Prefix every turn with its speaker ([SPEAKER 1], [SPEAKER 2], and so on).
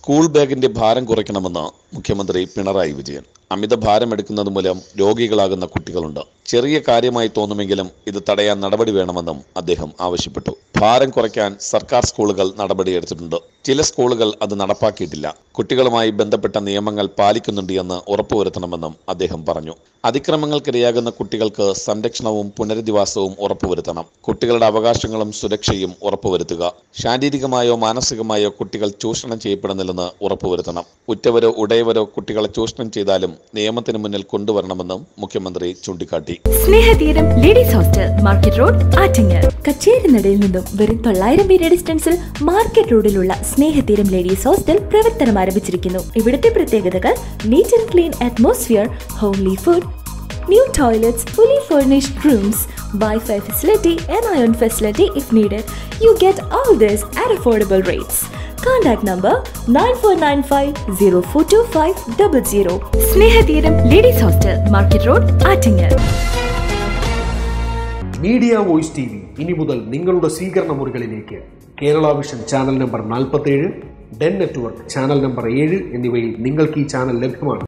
[SPEAKER 1] School ബാഗിന്റെ ഭാരം കുറയ്ക്കണമെന്ന് മുഖ്യമന്ത്രി പിണറായി വിജയൻ അമിത ഭാരം എടുക്കുന്നത് മൂലം രോഗികളാകുന്ന കുട്ടികളുണ്ട് ചെറിയ കാര്യമായി തോന്നുമെങ്കിലും ഇത് തടയാൻ നടപടി വേണമെന്നും അദ്ദേഹം ആവശ്യപ്പെട്ടു ഭാരം കുറയ്ക്കാൻ സർക്കാർ സ്കൂളുകൾ നടപടിയെടുത്തിട്ടുണ്ട് ചില സ്കൂളുകൾ അത് നടപ്പാക്കിയിട്ടില്ല കുട്ടികളുമായി ബന്ധപ്പെട്ട നിയമങ്ങൾ പാലിക്കുന്നുണ്ട് എന്ന് ഉറപ്പുവരുത്തണമെന്നും അദ്ദേഹം പറഞ്ഞു അതിക്രമങ്ങൾക്കിരയാകുന്ന കുട്ടികൾക്ക് സംരക്ഷണവും പുനരധിവാസവും ഉറപ്പുവരുത്തണം കുട്ടികളുടെ അവകാശങ്ങളും സുരക്ഷയും ഉറപ്പുവരുത്തുക ശാരീരികമായോ മാനസികമായോ കുട്ടികൾ ചൂഷണം ചെയ്യപ്പെടുന്നില്ലെന്ന് ഉറപ്പുവരുത്തണം ഉറ്റവരോ ഉടയവരോ കുട്ടികളെ ചൂഷണം ചെയ്താലും നിയമത്തിന് മുന്നിൽ കൊണ്ടുവരണമെന്നും മുഖ്യമന്ത്രി ചൂണ്ടിക്കാട്ടി
[SPEAKER 2] Snehatheeram ladies hostel market road Attingal കച്ചേരിനടയിൽ നിന്നും വെറും തൊള്ളായിരം മീറ്റർ ഡിസ്റ്റൻസിൽ മാർക്കറ്റ് റോഡിലുള്ള സ്നേഹതീരം ലേഡീസ് ഹോസ്റ്റൽ പ്രവർത്തനം ആരംഭിച്ചിരിക്കുന്നു ഇവിടുത്തെ പ്രത്യേകതകൾ neat and clean atmosphere homely food new toilets fully furnished rooms wifi facility and iron facility if needed. You get all this at affordable rates. Contact number 9495 Snehatheeram ladies hostel market road Attingal
[SPEAKER 3] media voice T V ഇനി മുതൽ നിങ്ങളുടെ സ്വീകരണ മുറികളിലേക്ക് Kerala vision channel number നാൽപ്പത്തേഴ് Den network channel number ഏഴ് എന്നിവയിൽ നിങ്ങൾക്ക് ഈ ചാനൽ ലഭ്യമാണ്